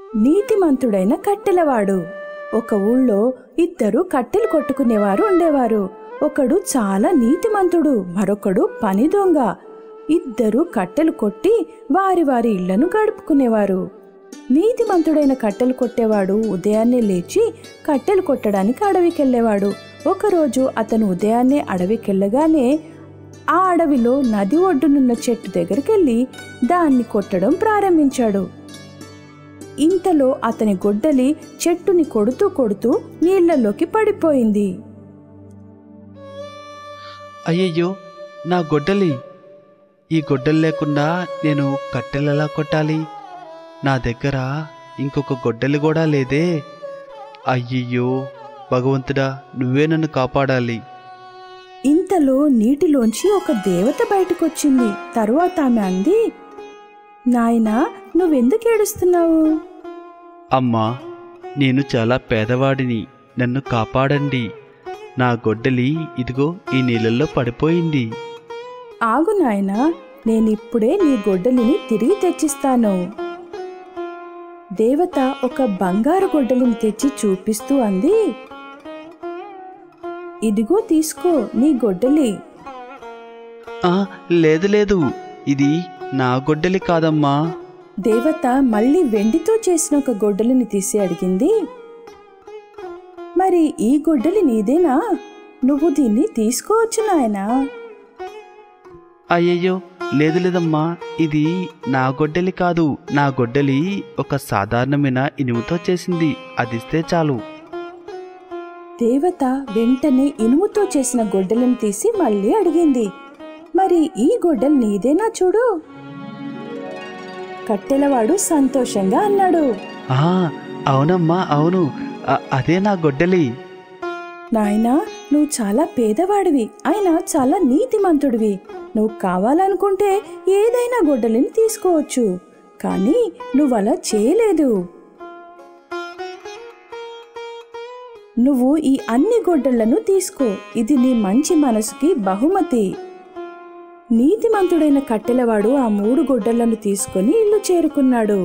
నీతిమంతుడైన కట్టెలవాడు ఒక ఊళ్ళో ఇద్దరు కట్టెలు కొట్టుకునేవారు ఉండేవారు ఒకడు చాలా నీతిమంతుడు మరొకడు పని దొంగ ఇద్దరు కట్టెలు కొట్టి వారి వారి ఇళ్లను గడుపుకునేవారు నీతిమంతుడైన కట్టెలు కొట్టేవాడు ఉదయాన్నే లేచి కట్టెలు కొట్టడానికి అడవికెళ్ళేవాడు ఒకరోజు అతను ఉదయాన్నే అడవికెళ్ళగానే ఆ అడవిలో నది ఒడ్డునున్న చెట్టు దగ్గరికెళ్ళి దాన్ని కొట్టడం ప్రారంభించాడు ఇంతలో అతని గొడ్డలి చెట్టుని కొడుతూ కొడుతూ నీళ్లలోకి పడిపోయింది అయ్యయ్యో నా గొడ్డలి ఈ గొడ్డలు లేకుండా నేను కట్టెలెలా కొట్టాలి నా దగ్గర ఇంకొక గొడ్డలి కూడా లేదే అయ్యయ్యో భగవంతుడా నువ్వే నన్ను కాపాడాలి ఇంతలో నీటిలోంచి ఒక దేవత బయటకొచ్చింది తరువాత ఆమె అంది నాయనా నువ్వెందుకు ఏడుస్తున్నావు అమ్మా నేను చాలా పేదవాడిని నన్ను కాపాడండి నా గొడ్డలి ఇదిగో ఈ నీళ్ళల్లో పడిపోయింది ఆగు నాయనా నేనిప్పుడే నీ గొడ్డలిని తిరిగి తెచ్చిస్తాను దేవత ఒక బంగారు గొడ్డలిని తెచ్చి చూపిస్తూ అంది ఇదిగో తీసుకో నీ గొడ్డలి ఆ, లేదు లేదు ఇది నా గొడ్డలి కాదమ్మా దేవత మళ్ళీ వెండితో చేసిన ఒక గొడ్డలిని తీసి అడిగింది మరి ఈ గొడ్డలి నీదేనా నువ్వు దీన్ని తీసుకోవచ్చు నాయనా అయ్యయ్యో లేదు లేదమ్మా ఇది నా గొడ్డలి కాదు నా గొడ్డలి ఒక సాధారణమైన ఇనుముతో చేసింది అదిస్తే చాలు దేవత వెంటనే ఇనుముతో చేసిన గొడ్డలను తీసి మళ్ళీ అడిగింది మరి ఈ గొడ్డలు నీదేనా చూడు కట్టెలవాడు సంతోషంగా అన్నాడు ఆ అవునమ్మా అవును అ- అదే నా గొడ్డలి నాయనా నువ్వు చాలా పేదవాడివి అయినా చాలా నీతిమంతుడివి నువ్వు కావాలనుకుంటే ఏదైనా గొడ్డలిని తీసుకోవచ్చు కానీ నువ్వు అలా చేయలేదు నువ్వు ఈ అన్ని గొడ్డళ్లను తీసుకో ఇది నీ మంచి మనసుకి బహుమతి నీతిమంతుడైన కట్టెలవాడు ఆ మూడు గొడ్డళ్లను తీసుకొని ఇల్లు చేరుకున్నాడు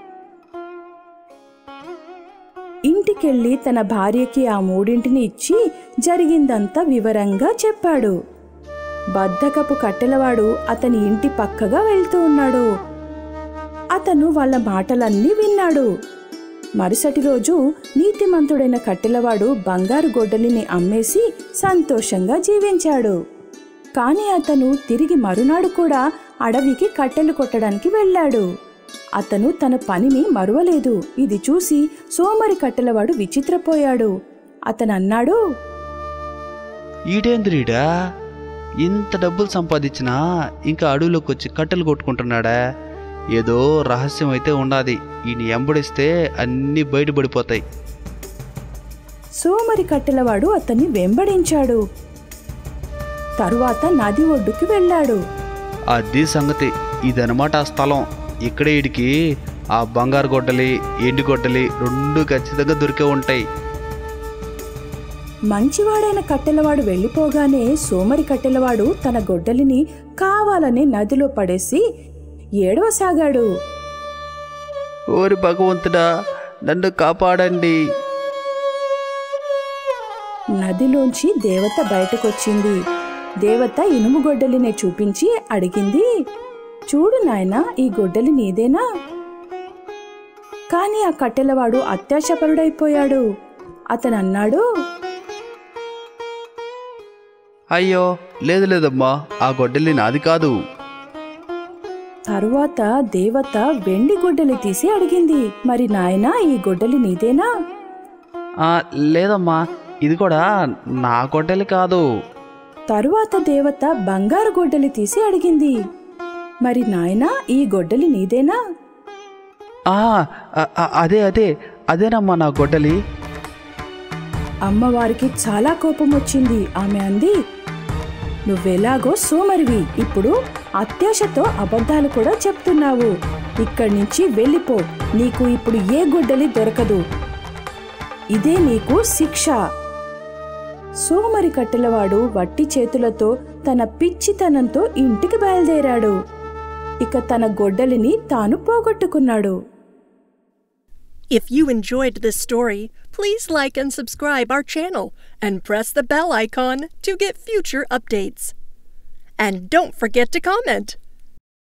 ఇంటికెళ్ళి తన భార్యకి ఆ మూడింటిని ఇచ్చి జరిగిందంతా వివరంగా చెప్పాడు బద్ధకపు కట్టెలవాడు అతని ఇంటి పక్కగా వెళ్తూ ఉన్నాడు అతను వాళ్ళ మాటలన్నీ విన్నాడు మరుసటి రోజు నీతిమంతుడైన కట్టెలవాడు బంగారు గొడ్డలిని అమ్మేసి సంతోషంగా జీవించాడు కాని అతను తిరిగి మరునాడు కూడా అడవికి కట్టెలు కొట్టడానికి వెళ్ళాడు అతను తన పనిని మరువలేదు ఇది చూసి సోమరి కట్టెలవాడు విచిత్రపోయాడు అతను అన్నాడు ఈడేంద్రీడా ఇంత డబ్బులు సంపాదించినా ఇంకా అడవిలోకి వచ్చి కట్టెలు కొట్టుకుంటున్నాడా ఏదో రహస్యం అయితే ఉండాది ఈయన ఎంబడిస్తే అన్నీ బయటపడిపోతాయి సోమరి కట్టెలవాడు అతన్ని వెంబడించాడు తరువాత నది ఒడ్డుకి వెళ్ళాడు అది సంగతి ఇదనమాట ఆ స్థలం ఇక్కడే ఈడికి ఆ బంగారు గొడ్డలి ఎండు గొడ్డలి రెండు ఖచ్చితంగా దొరికే ఉంటాయి మంచివాడైన కట్టెలవాడు వెళ్ళిపోగానే సోమరి కట్టెలవాడు తన గొడ్డలిని కావాలని నదిలో పడేసి ఏడవసాగాడు ఓరి భగవంతుడా నన్ను కాపాడండి నదిలోంచి దేవత బయటకొచ్చింది దేవత ఇనుము గొడ్డలినే చూపించి అడిగింది చూడు నాయనా ఈ గొడ్డలి నీదేనా కాని ఆ కట్టెలవాడు అత్యాశపరుడైపోయాడు అతను అన్నాడు అయ్యో లేదు లేదమ్మా ఆ గొడ్డలి నాది కాదు తరువాత దేవత వెండి గొడ్డలి తీసి అడిగింది మరి నాయనా ఈ గొడ్డలి నీదేనా ఆ, లేదమ్మా ఇది కూడా నా గొడ్డలి కాదు తరువాత దేవత బంగారు గొడ్డలి తీసి అడిగింది మరి నాయనా ఈ గొడ్డలి నీదేనా ఆ, అ- అ- అదే అదే అదేనమ్మా నా గొడ్డలి అమ్మవారికి చాలా కోపం వచ్చింది ఆమె అంది నువ్వెలాగో సోమరివి ఇప్పుడు అత్యాశతో అబద్ధాలు కూడా చెప్తున్నావు ఇక్కడి నుంచి వెళ్ళిపో నీకు ఇప్పుడు ఏ గొడ్డలి దొరకదు ఇదే నీకు శిక్ష సోమరి కట్టెలవాడు వట్టి చేతులతో తన పిచ్చితనంతో ఇంటికి బయలుదేరాడు ఇక తన గొడ్డలిని తాను పోగొట్టుకున్నాడు If you enjoyed this story, please like and subscribe our channel and press the bell icon to get future updates. And don't forget to comment.